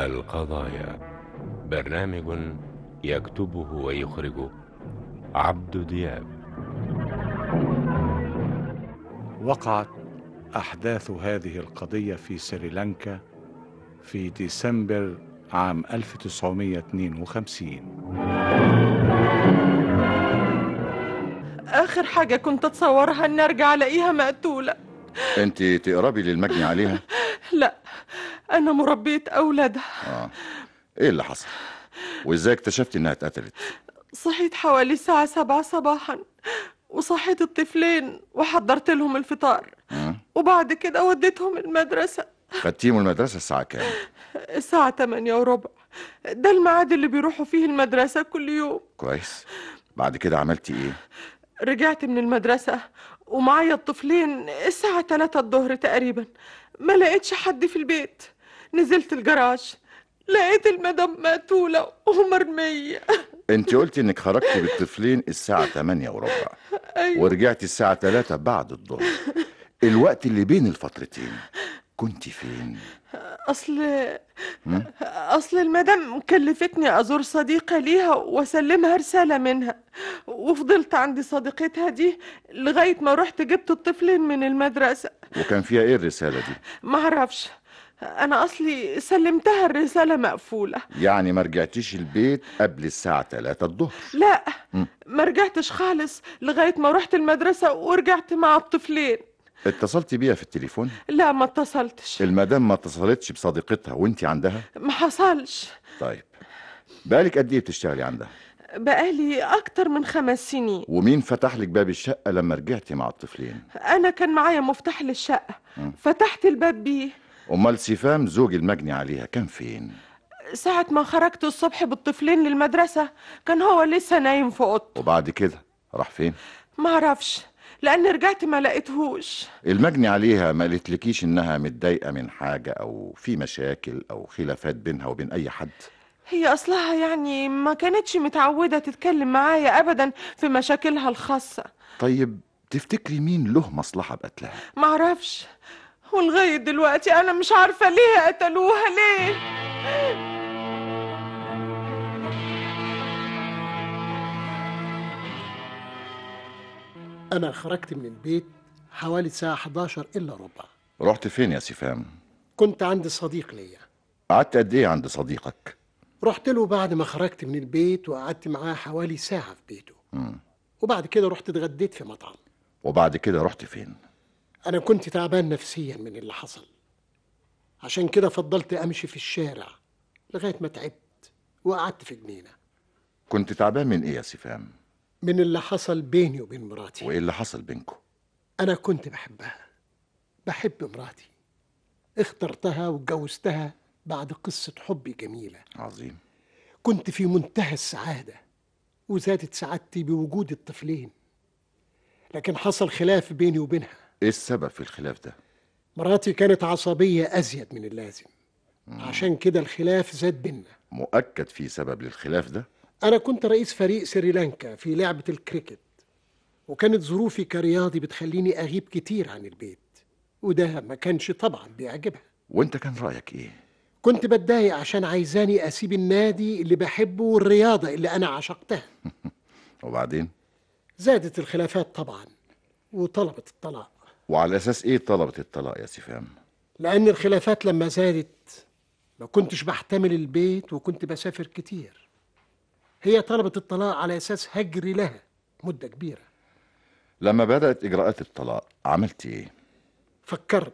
القضايا برنامج يكتبه ويخرجه عبد دياب وقعت أحداث هذه القضية في سريلانكا في ديسمبر عام 1952 آخر حاجة كنت أتصورها إني أرجع ألاقيها مقتولة انت تقربي للمجني عليها لا أنا مربية أولادها اه ايه اللي حصل وازاي اكتشفتي انها اتقتلت صحيت حوالي الساعة سبعة صباحا وصحيت الطفلين وحضرت لهم الفطار مم. وبعد كده وديتهم المدرسة خدتيهم المدرسه الساعه كام الساعة تمانية وربع ده الميعاد اللي بيروحوا فيه المدرسة كل يوم كويس بعد كده عملتي ايه رجعت من المدرسة ومعايا الطفلين الساعة تلاتة الظهر تقريبا ما لقيتش حد في البيت نزلت الجراج لقيت المدام مقتولة ومرمية انت قلتي انك خرجتي بالطفلين الساعه 8 وربع أيوة. ورجعتي الساعه 3 بعد الظهر الوقت اللي بين الفترتين كنت فين أصل مم؟ أصل المدام كلفتني أزور صديقة ليها وأسلمها رسالة منها وفضلت عند صديقتها دي لغاية ما رحت جبت الطفلين من المدرسة وكان فيها ايه الرساله دي معرفش أنا أصلي سلمتها الرسالة مقفولة يعني ما رجعتيش البيت قبل الساعه 3 الظهر لا مم. ما رجعتش خالص لغاية ما رحت المدرسة ورجعت مع الطفلين اتصلتي بيها في التليفون لا ما اتصلتش المدام ما اتصلتش بصديقتها وانت عندها ما حصلش طيب بالك قد ايه بتشتغلي عندها بقالي أكتر من خمس سنين ومين فتح لك باب الشقه لما رجعتي مع الطفلين أنا كان معايا مفتاح للشقة مم. فتحت الباب بيه امال سيفام زوج المجني عليها كان فين ساعة ما خرجت الصبح بالطفلين للمدرسة كان هو لسه نايم في أوضته وبعد كده راح فين معرفش لأن رجعت ما لقيتهوش المجني عليها ما قالتلكيش انها متضايقه من حاجه او في مشاكل او خلافات بينها وبين اي حد هي أصلها يعني ما كانتش متعودة تتكلم معايا أبدا في مشاكلها الخاصة طيب تفتكري مين له مصلحه بقتلها معرفش ولغاية دلوقتي أنا مش عارفة ليه قتلوها ليه أنا خرجت من البيت حوالي الساعة 11 إلا ربع رحت فين يا سيفام كنت عند صديق ليا قعدت قد ايه عند صديقك رحت له بعد ما خرجت من البيت وقعدت معاه حوالي ساعة في بيته مم. وبعد كده رحت اتغديت في مطعم وبعد كده رحت فين أنا كنت تعبان نفسيا من اللي حصل عشان كده فضلت أمشي في الشارع لغاية ما تعبت وقعدت في جنينة كنت تعبان من ايه يا سيفام من اللي حصل بيني وبين مراتي وايه اللي حصل بينكم أنا كنت بحبها بحب مراتي اخترتها واتجوزتها بعد قصة حب جميلة عظيم كنت في منتهى السعادة وزادت سعادتي بوجود الطفلين لكن حصل خلاف بيني وبينها ايه السبب في الخلاف ده مراتي كانت عصبية أزيد من اللازم عشان كده الخلاف زاد بينا مؤكد في سبب للخلاف ده أنا كنت رئيس فريق سريلانكا في لعبة الكريكت وكانت ظروفي كرياضي بتخليني أغيب كتير عن البيت وده ما كانش طبعا بيعجبها وانت كان رايك ايه كنت بتضايق عشان عايزاني أسيب النادي اللي بحبه والرياضة اللي أنا عشقتها وبعدين زادت الخلافات طبعا وطلبت الطلاق وعلى اساس ايه طلبت الطلاق يا سيفام لأن الخلافات لما زادت ما كنتش بحتمل البيت وكنت بسافر كتير هي طلبت الطلاق على أساس هجري لها مدة كبيرة لما بدات اجراءات الطلاق عملت ايه فكرت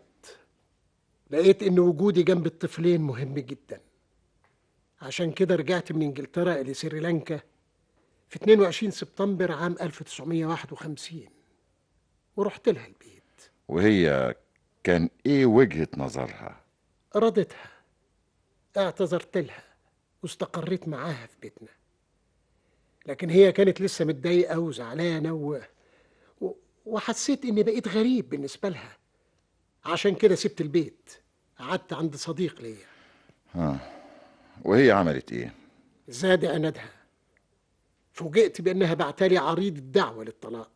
لقيت إن وجودي جنب الطفلين مهم جدا عشان كده رجعت من إنجلترا إلى سريلانكا في 22 سبتمبر عام 1951 ورحت لها البيت وهي كان ايه وجهه نظرها رضتها اعتذرت لها واستقريت معاها في بيتنا لكن هي كانت لسه متضايقة وزعلانة و... و... وحسيت إني بقيت غريب بالنسبة لها عشان كده سبت البيت قعدت عند صديق ليا وهي عملت ايه زاد عنادها فوجئت بأنها بعتلي عريض الدعوة للطلاق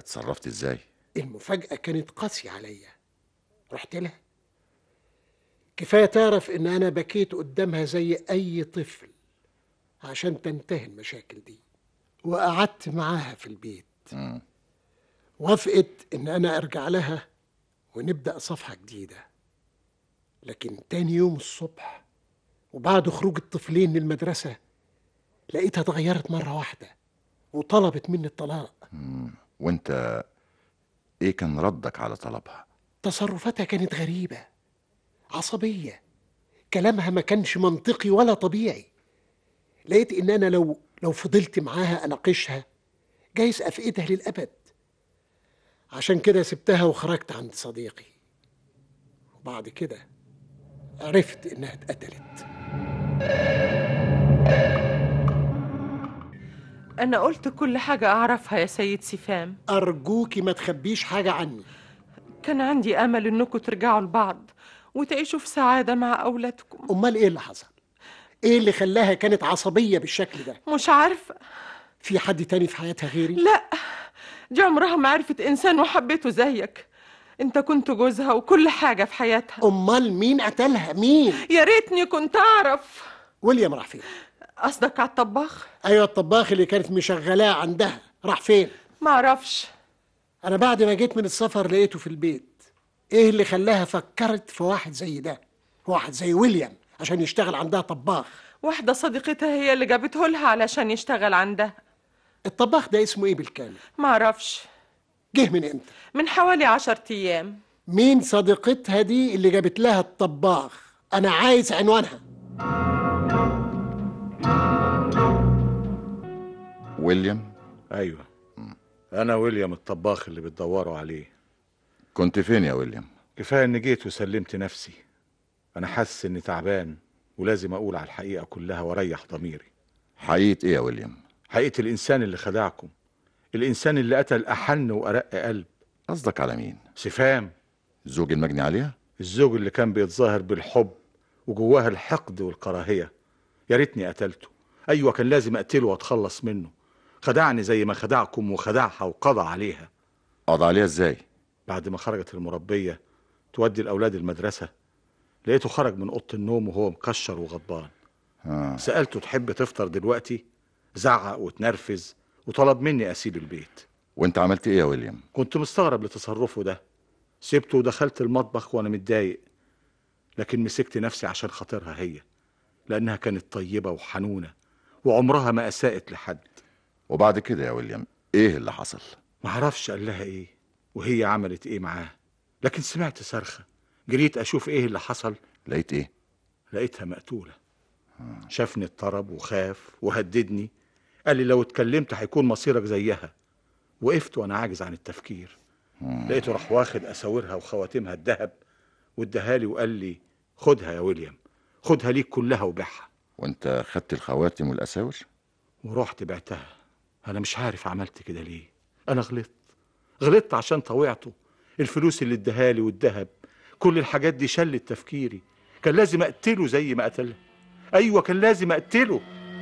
وتصرفت ازاي المفاجأة كانت قاسية عليا رحت لها كفاية تعرف إن أنا بكيت قدامها زي أي طفل عشان تنتهي المشاكل دي وقعدت معاها في البيت مم. وافقت إن أنا أرجع لها ونبدأ صفحة جديدة لكن تاني يوم الصبح وبعد خروج الطفلين من المدرسة لقيتها اتغيرت مرة واحدة وطلبت مني الطلاق وانت ايه كان ردك على طلبها تصرفاتها كانت غريبة عصبية كلامها ما كانش منطقي ولا طبيعي لقيت إن أنا لو لو فضلت معاها أناقشها جايز أفقدها للأبد عشان كده سبتها وخرجت عند صديقي وبعد كده عرفت إنها اتقتلت أنا قلت كل حاجة أعرفها يا سيد سفام أرجوكي ما تخبيش حاجة عني كان عندي أمل إنكم ترجعوا لبعض وتعيشوا في سعادة مع أولادكم أمال إيه اللي حصل؟ إيه اللي خلاها كانت عصبية بالشكل ده؟ مش عارفة في حد تاني في حياتها غيري؟ لا دي عمرها ما عرفت إنسان وحبيته زيك أنت كنت جوزها وكل حاجة في حياتها أمال مين قتلها؟ مين؟ يا ريتني كنت أعرف ويليام راح فين؟ قصدك على الطباخ ايوه الطباخ اللي كانت مشغلاه عندها راح فين معرفش انا بعد ما جيت من السفر لقيته في البيت ايه اللي خلاها فكرت في واحد زي ده واحد زي ويليام عشان يشتغل عندها طباخ واحدة صديقتها هي اللي جابته لها علشان يشتغل عندها الطباخ ده اسمه ايه بالكامل معرفش جه من امتى من حوالي عشر أيام مين صديقتها دي اللي جابت لها الطباخ انا عايز عنوانها ويليام ايوه انا ويليام الطباخ اللي بتدوروا عليه كنت فين يا ويليام كفايه اني جيت وسلمت نفسي انا حاسس اني تعبان ولازم اقول على الحقيقه كلها واريح ضميري حقيقة ايه يا ويليام حقيقه الانسان اللي خدعكم الانسان اللي قتل احن وارق قلب قصدك على مين سفام الزوج المجني عليها الزوج اللي كان بيتظاهر بالحب وجواه الحقد والكراهيه يا ريتني قتلته ايوه كان لازم اقتله واتخلص منه خدعني زي ما خدعكم وخدعها وقضى عليها قضى عليها ازاي بعد ما خرجت المربية تودي الأولاد المدرسة لقيته خرج من أوضة النوم وهو مكشر وغضبان آه. سألته تحب تفطر دلوقتي زعق وتنرفز وطلب مني أسيب البيت وانت عملت ايه يا ويليام كنت مستغرب لتصرفه ده سبته ودخلت المطبخ وأنا متضايق لكن مسكت نفسي عشان خاطرها هي لأنها كانت طيبة وحنونة وعمرها ما أساءت لحد وبعد كده يا ويليام ايه اللي حصل معرفش قال لها ايه وهي عملت ايه معاه لكن سمعت صرخة جريت اشوف ايه اللي حصل لقيت ايه لقيتها مقتولة شافني اضطرب وخاف وهددني قال لي لو اتكلمت هيكون مصيرك زيها وقفت وانا عاجز عن التفكير لقيته راح واخد اساورها وخواتمها الذهب واداها لي وقال لي خدها يا ويليام خدها ليك كلها وبيعها وانت خدت الخواتم والاساور ورحت بعتها انا مش عارف عملت كده ليه انا غلطت غلطت عشان طوعته الفلوس اللي اداها لي والذهب كل الحاجات دي شلت تفكيري كان لازم اقتله زي ما قتلها ايوه كان لازم اقتله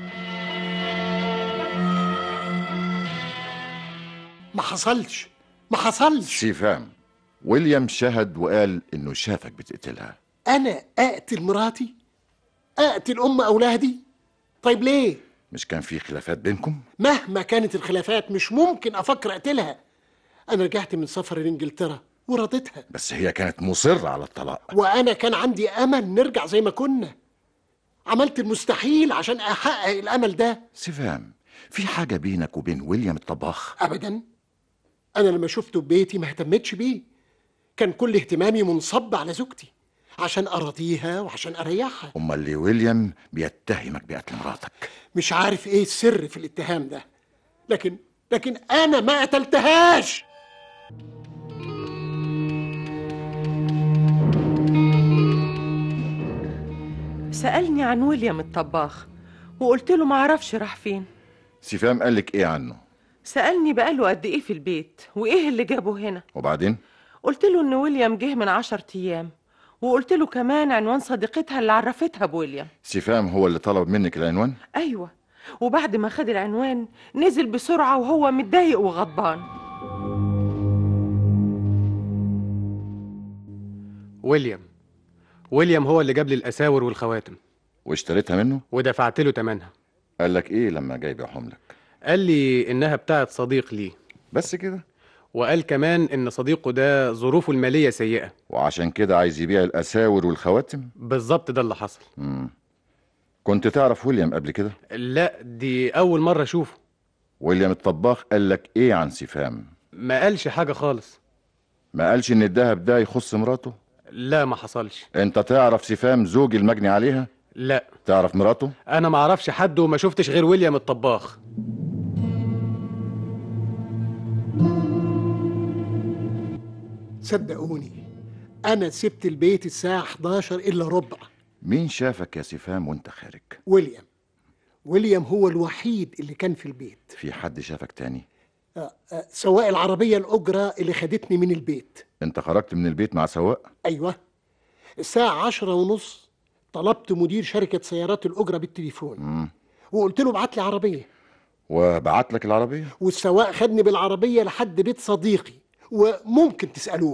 ما حصلش ما حصلش سيفام ويليام شهد وقال انه شافك بتقتلها انا اقتل مراتي اقتل ام اولادي طيب ليه مش كان في خلافات بينكم مهما كانت الخلافات مش ممكن افكر اقتلها انا رجعت من سفر لانجلترا ورضيتها بس هي كانت مصرة على الطلاق وانا كان عندي امل نرجع زي ما كنا عملت المستحيل عشان احقق الامل ده سيفام في حاجة بينك وبين ويليام الطباخ ابدا انا لما شفته ببيتي ما اهتمتش بيه كان كل اهتمامي منصب على زوجتي عشان اراضيها وعشان اريحها امال اللي ويليام بيتهمك بقتل مراتك مش عارف ايه السر في الاتهام ده لكن لكن انا ما قتلتهاش سألني عن ويليام الطباخ وقلت له معرفش راح فين سيفام قالك ايه عنه سألني بقاله قد إيه في البيت وإيه اللي جابه هنا وبعدين قلت له إن ويليام جه من عشر أيام وقلت له كمان عنوان صديقتها اللي عرفتها بويليام سيفام هو اللي طلب منك العنوان أيوة وبعد ما خد العنوان نزل بسرعة وهو متضايق وغضبان ويليام ويليام هو اللي جاب لي الاساور والخواتم واشتريتها منه ودفعت له ثمنها قال لك ايه لما جاي يبيعهم لك قال لي انها بتاعت صديق ليه بس كده وقال كمان ان صديقه ده ظروفه الماليه سيئه وعشان كده عايز يبيع الاساور والخواتم بالظبط ده اللي حصل كنت تعرف ويليام قبل كده لا دي اول مره اشوفه ويليام الطباخ قال لك ايه عن سفام ما قالش حاجه خالص ما قالش ان الذهب ده يخص مراته لا ما حصلش انت تعرف سفام زوج المجني عليها لا تعرف مراته انا ما اعرفش حد وما شفتش غير ويليام الطباخ صدقوني انا سبت البيت الساعه 11 الا ربع مين شافك يا سفام وانت خارج ويليام ويليام هو الوحيد اللي كان في البيت في حد شافك تاني آه، آه، سواق العربيه الاجره اللي خدتني من البيت انت خرجت من البيت مع سواق ايوه الساعه عشرة ونص طلبت مدير شركه سيارات الاجره بالتليفون وقلت له ابعت لي عربيه وبعت لك العربيه والسواق خدني بالعربيه لحد بيت صديقي وممكن تسالوه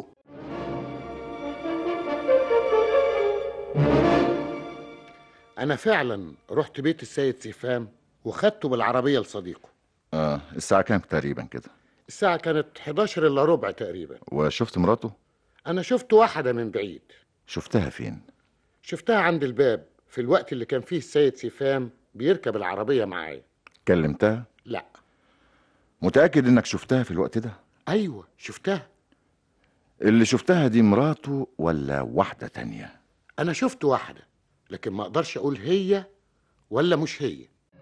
أنا فعلا رحت بيت السيد سيفام وخدته بالعربية لصديقه اه الساعه كام تقريبا كده الساعة كانت 11 إلا ربع تقريبا وشفت مراته أنا شفت واحدة من بعيد شفتها فين شفتها عند الباب في الوقت اللي كان فيه السيد سيفام بيركب العربية معايا كلمتها لا متاكد انك شفتها في الوقت ده أيوة شفتها اللي شفتها دي مراته ولا واحده تانية أنا شفت واحدة لكن ما أقدرش أقول هي ولا مش هي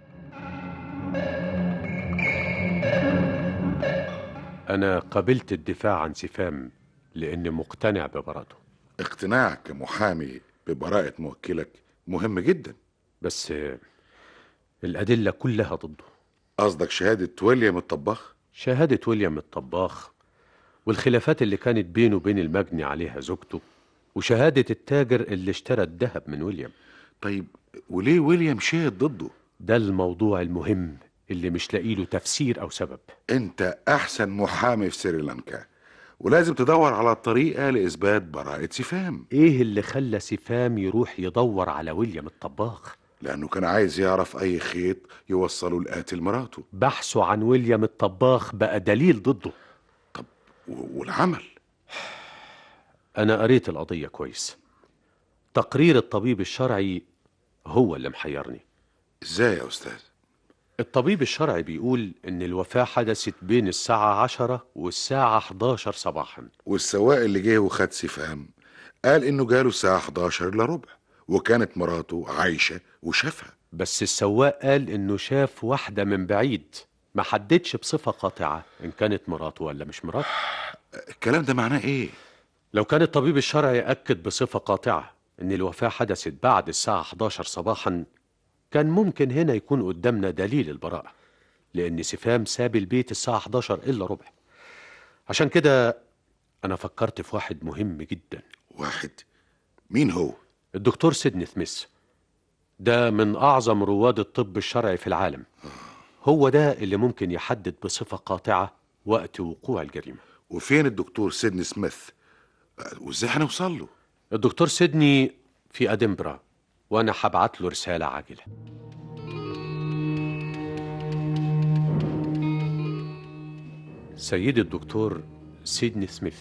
أنا قبلت الدفاع عن سفام لأني مقتنع ببراءته اقتناعك كمحامي ببراءة موكلك مهم جدا بس آه، الأدلة كلها ضده قصدك شهادة ويليام الطباخ شهادة ويليام الطباخ والخلافات اللي كانت بينه وبين المجني عليها زوجته وشهادة التاجر اللي اشترى الذهب من ويليام طيب وليه ويليام شهد ضده ده الموضوع المهم اللي مش لاقي له تفسير أو سبب انت احسن محامي في سريلانكا ولازم تدور على طريقة لإثبات براءة سفام إيه اللي خلى سفام يروح يدور على ويليام الطباخ لأنه كان عايز يعرف أي خيط يوصله لقاتل مراته بحثه عن ويليام الطباخ بقى دليل ضده و- والعمل أنا قريت القضية كويس تقرير الطبيب الشرعي هو اللي محيرني إزاي يا أستاذ؟ الطبيب الشرعي بيقول إن الوفاة حدثت بين الساعة عشرة والساعة 11 صباحا والسواق اللي جه وخد سفام قال إنه جاله الساعة 11 إلا ربع وكانت مراته عايشة وشافها بس السواق قال إنه شاف واحدة من بعيد ما حددش بصفة قاطعة إن كانت مراته ولا مش مراته الكلام ده معناه إيه؟ لو كان الطبيب الشرعي أكد بصفة قاطعة إن الوفاة حدثت بعد الساعة 11 صباحا كان ممكن هنا يكون قدامنا دليل البراءة لأن سفام ساب البيت الساعة 11 إلا ربع عشان كده أنا فكرت في واحد مهم جدا واحد مين هو؟ الدكتور سيدني سميث ده من أعظم رواد الطب الشرعي في العالم هو ده اللي ممكن يحدد بصفة قاطعة وقت وقوع الجريمة وفين الدكتور سيدني سميث؟ أه، وإزاي هنوصل له؟ الدكتور سيدني في أدنبرا وأنا هبعت له رسالة عاجلة سيدي الدكتور سيدني سميث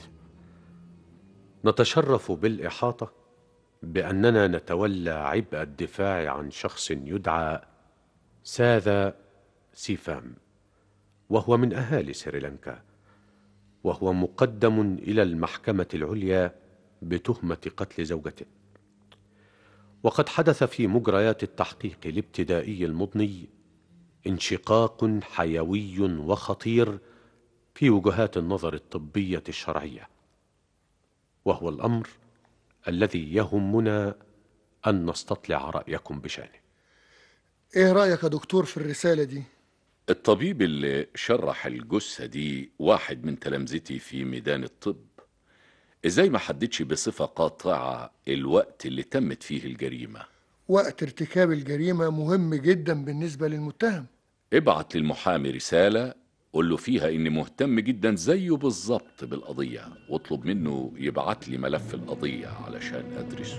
نتشرف بالإحاطة بأننا نتولى عبء الدفاع عن شخص يدعى ساذا سيفام وهو من أهالي سريلانكا وهو مقدم إلى المحكمة العليا بتهمة قتل زوجته وقد حدث في مجريات التحقيق الابتدائي المضني انشقاق حيوي وخطير في وجهات النظر الطبية الشرعية وهو الأمر الذي يهمنا أن نستطلع رأيكم بشأنه ايه رأيك يا دكتور في الرسالة دي؟ الطبيب اللي شرح الجثة دي واحد من تلامذتي في ميدان الطب ازاي ما حددش بصفة قاطعة الوقت اللي تمت فيه الجريمة وقت ارتكاب الجريمة مهم جدا بالنسبة للمتهم ابعت للمحامي رسالة قول له فيها اني مهتم جدا زيه بالظبط بالقضيه واطلب منه يبعت لي ملف القضيه علشان ادرسه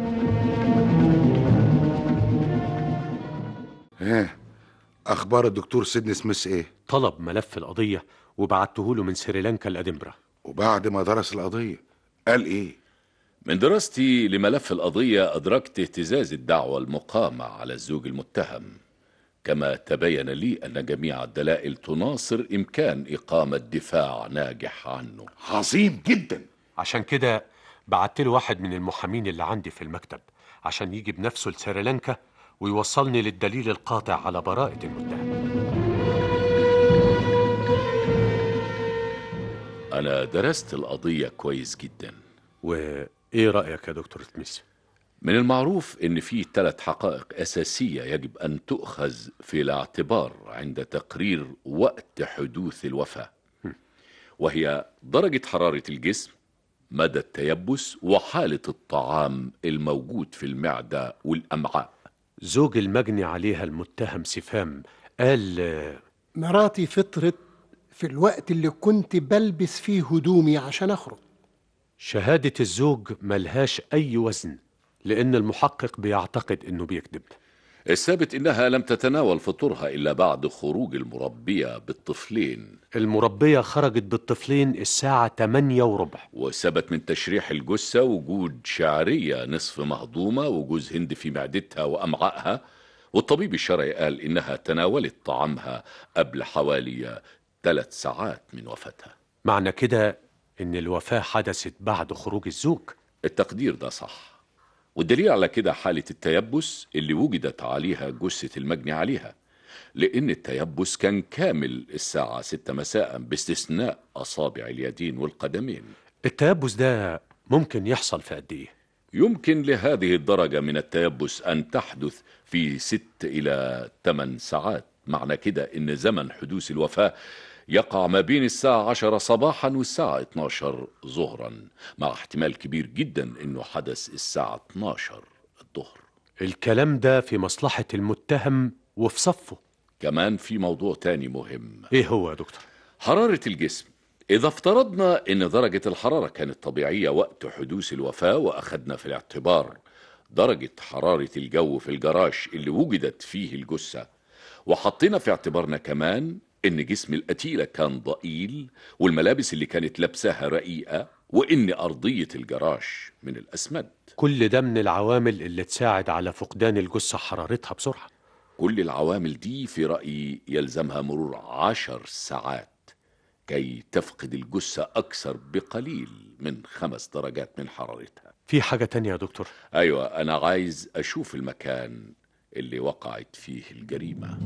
ايه اخبار الدكتور سيدني سميث ايه طلب ملف القضية وبعته له من سريلانكا لأدنبرا وبعد ما درس القضيه قال ايه من دراستي لملف القضيه ادركت اهتزاز الدعوه المقامه على الزوج المتهم كما تبين لي ان جميع الدلائل تناصر امكان اقامه دفاع ناجح عنه عظيم جدا عشان كده بعت له واحد من المحامين اللي عندي في المكتب عشان يجي بنفسه لسريلانكا ويوصلني للدليل القاطع على براءة المتهم انا درست القضيه كويس جدا وإيه رأيك يا دكتور سميث؟ من المعروف ان في ثلاث حقائق اساسيه يجب ان تؤخذ في الاعتبار عند تقرير وقت حدوث الوفاه وهي درجه حراره الجسم مدى التيبس وحاله الطعام الموجود في المعده والامعاء زوج المجني عليها المتهم سفام قال آه، مراتي فطرت في الوقت اللي كنت بلبس فيه هدومي عشان اخرج شهادة الزوج ملهاش أي وزن لأن المحقق بيعتقد إنه بيكذب الثابت انها لم تتناول فطورها الا بعد خروج المربيه بالطفلين المربية خرجت بالطفلين الساعة 8 وربع وثبت من تشريح الجثة وجود شعرية نصف مهضومة وجوز هند في معدتها وأمعائها والطبيب الشرعي قال إنها تناولت طعامها قبل حوالي ثلاث ساعات من وفاتها معنى كده إن الوفاة حدثت بعد خروج الزوج التقدير ده صح والدليل على كده حالة التيبس اللي وجدت عليها جثة المجني عليها لأن التيبس كان كامل الساعة 6 مساء باستثناء أصابع اليدين والقدمين التيبس ده ممكن يحصل في قد إيه؟ يمكن لهذه الدرجة من التيبس أن تحدث في ست إلى ثمان ساعات معنى كده إن زمن حدوث الوفاة يقع ما بين الساعة 10 صباحا والساعة 12 ظهرا مع احتمال كبير جدا إنه حدث الساعة 12 الظهر الكلام ده في مصلحة المتهم وفي صفه كمان في موضوع تاني مهم إيه هو يا دكتور؟ حرارة الجسم إذا افترضنا إن درجة الحرارة كانت طبيعية وقت حدوث الوفاة وأخذنا في الاعتبار درجة حرارة الجو في الجراج اللي وجدت فيه الجثة وحطينا في اعتبارنا كمان إن جسم القتيلة كان ضئيل والملابس اللي كانت لابساها رقيقة وإن أرضية الجراج من الأسمنت كل ده من العوامل اللي تساعد على فقدان الجثة حرارتها بسرعة كل العوامل دي في رأيي يلزمها مرور عشر ساعات كي تفقد الجثة أكثر بقليل من خمس درجات من حرارتها في حاجة تانية يا دكتور أيوة أنا عايز أشوف المكان اللي وقعت فيه الجريمة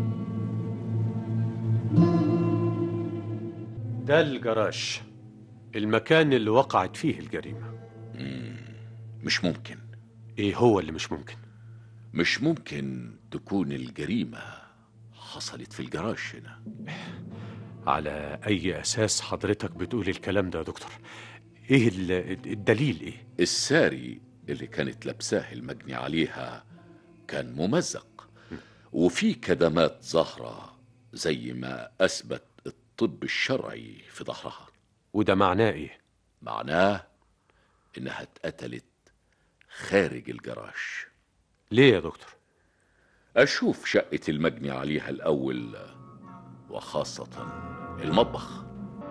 ده الجراج المكان اللي وقعت فيه الجريمة مش ممكن إيه هو اللي مش ممكن؟ مش ممكن تكون الجريمة حصلت في الجراج هنا على أي أساس حضرتك بتقول الكلام ده يا دكتور؟ إيه ال- الدليل إيه؟ الساري اللي كانت لابساه المجني عليها كان ممزق وفي كدمات ظاهرة زي ما أثبت الطب الشرعي في ظهرها وده معناه إيه؟ معناه إنها اتقتلت خارج الجراج ليه يا دكتور؟ أشوف شقة المجني عليها الأول وخاصة المطبخ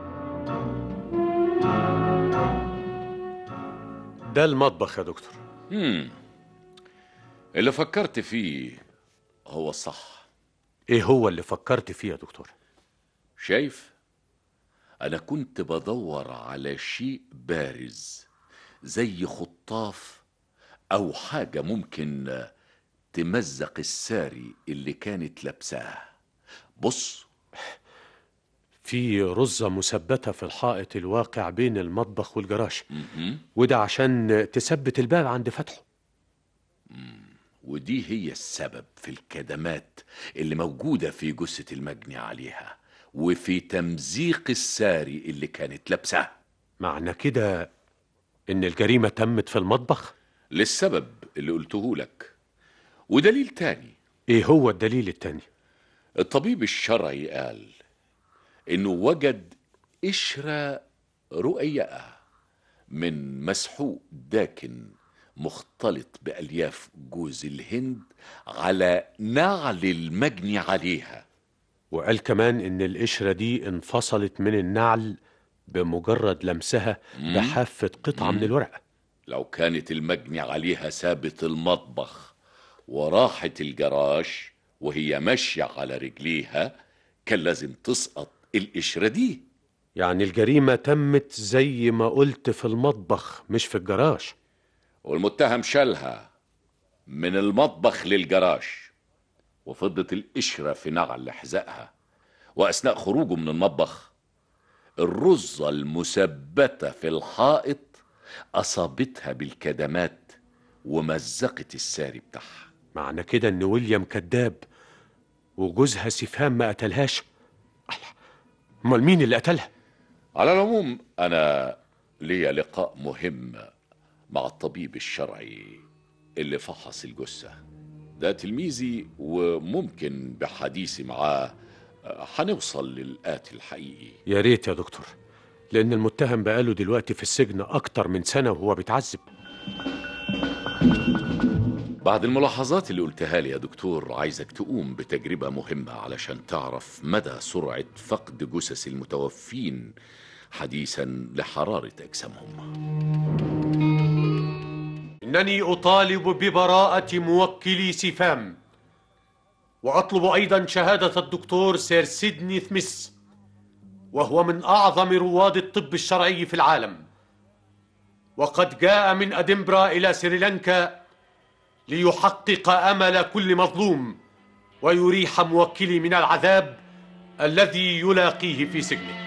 ده المطبخ يا دكتور مم. اللي فكرت فيه هو الصح إيه هو اللي فكرت فيه يا دكتور؟ شايف أنا كنت بدور على شيء بارز زي خطاف أو حاجة ممكن تمزق الساري اللي كانت لابساه بص في رزة مثبتة في الحائط الواقع بين المطبخ والجراج مهم. وده عشان تثبت الباب عند فتحه ودي هي السبب في الكدمات اللي موجودة في جثة المجني عليها وفي تمزيق الساري اللي كانت لابساه معنى كده إن الجريمة تمت في المطبخ؟ للسبب اللي قلته لك ودليل تاني إيه هو الدليل التاني؟ الطبيب الشرعي قال انه وجد قشرة رقيقة من مسحوق داكن مختلط بألياف جوز الهند على نعل المجني عليها وقال كمان إن القشرة دي انفصلت من النعل بمجرد لمسها بحافة قطعة من الورق لو كانت المجني عليها سابت المطبخ وراحت الجراج وهي ماشية على رجليها كان لازم تسقط القشرة دي يعني الجريمة تمت زي ما قلت في المطبخ مش في الجراج والمتهم شالها من المطبخ للجراج وفضت القشرة في نعل حذائها وأثناء خروجه من المطبخ الرزة المثبتة في الحائط أصابتها بالكدمات ومزقت الساري بتاعها معنى كده إن ويليام كذاب وجوزها سفهام ما قتلهاش الله، أمال مين اللي قتلها؟ على العموم أنا ليا لقاء مهم مع الطبيب الشرعي اللي فحص الجثة ده تلميذي وممكن بحديثي معاه آه، هنوصل للقاتل الحقيقي يا ريت يا دكتور لأن المتهم بقاله دلوقتي في السجن أكتر من سنة وهو بيتعذب بعد الملاحظات اللي قلتها لي يا دكتور عايزك تقوم بتجربة مهمة علشان تعرف مدى سرعة فقد جثث المتوفين حديثا لحرارة أجسامهم إنني أطالب ببراءة موكلي سفام وأطلب أيضا شهادة الدكتور سير سيدني سميث وهو من أعظم رواد الطب الشرعي في العالم وقد جاء من أدنبرا إلى سريلانكا ليحقق أمل كل مظلوم ويريح موكلي من العذاب الذي يلاقيه في سجنه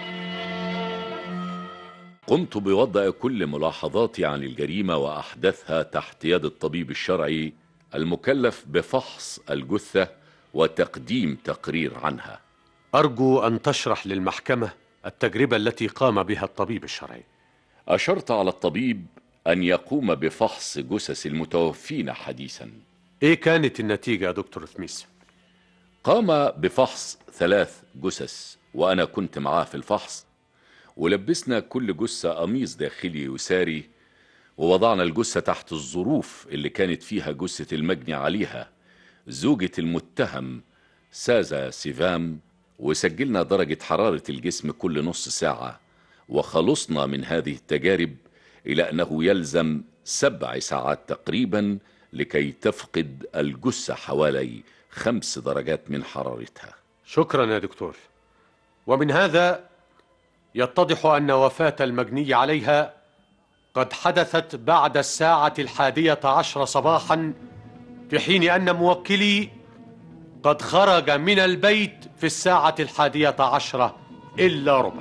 قمت بوضع كل ملاحظاتي عن الجريمة وأحدثها تحت يد الطبيب الشرعي المكلف بفحص الجثة وتقديم تقرير عنها أرجو أن تشرح للمحكمة التجربة التي قام بها الطبيب الشرعي أشرت على الطبيب أن يقوم بفحص جثث المتوفين حديثا إيه كانت النتيجة يا دكتور سميث؟ قام بفحص ثلاث جثث وأنا كنت معاه في الفحص ولبسنا كل جثة قميص داخلي يساري ووضعنا الجثة تحت الظروف اللي كانت فيها جثة المجني عليها زوجة المتهم سازا سيفام وسجلنا درجة حرارة الجسم كل نص ساعة وخلصنا من هذه التجارب إلى أنه يلزم سبع ساعات تقريبا لكي تفقد الجثة حوالي خمس درجات من حرارتها شكرا يا دكتور ومن هذا يتضح أن وفاة المجني عليها قد حدثت بعد الساعة الحادية عشر صباحا في حين أن موكلي قد خرج من البيت في الساعة الحادية عشرة إلا ربع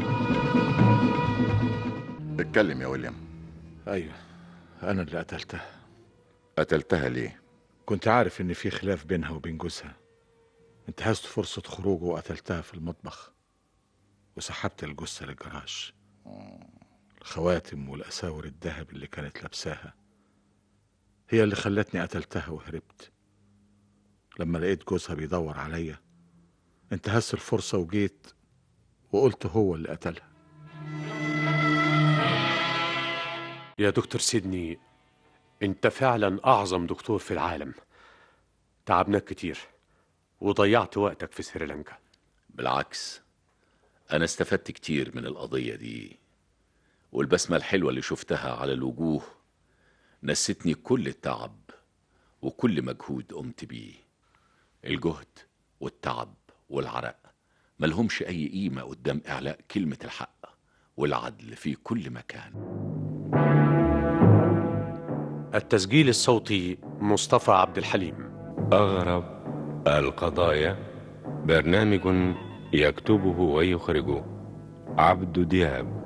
اتكلم يا ويليام ايوه انا اللي قتلتها قتلتها ليه كنت عارف ان في خلاف بينها وبين جوزها انتهزت فرصة خروجه وقتلتها في المطبخ وسحبت الجثة للجراج الخواتم والأساور الذهب اللي كانت لابساها هي اللي خلتني قتلتها وهربت لما لقيت جوزها بيدور عليا انتهزت الفرصة وجيت وقلت هو اللي قتلها يا دكتور سيدني أنت فعلا أعظم دكتور في العالم تعبناك كتير وضيعت وقتك في سريلانكا بالعكس أنا استفدت كتير من القضية دي والبسمة الحلوة اللي شفتها على الوجوه نستني كل التعب وكل مجهود قمت بيه الجهد والتعب والعرق ملهمش أي قيمة قدام إعلاء كلمة الحق والعدل في كل مكان التسجيل الصوتي مصطفى عبد الحليم أغرب القضايا برنامج يكتبه ويخرجه عبد دياب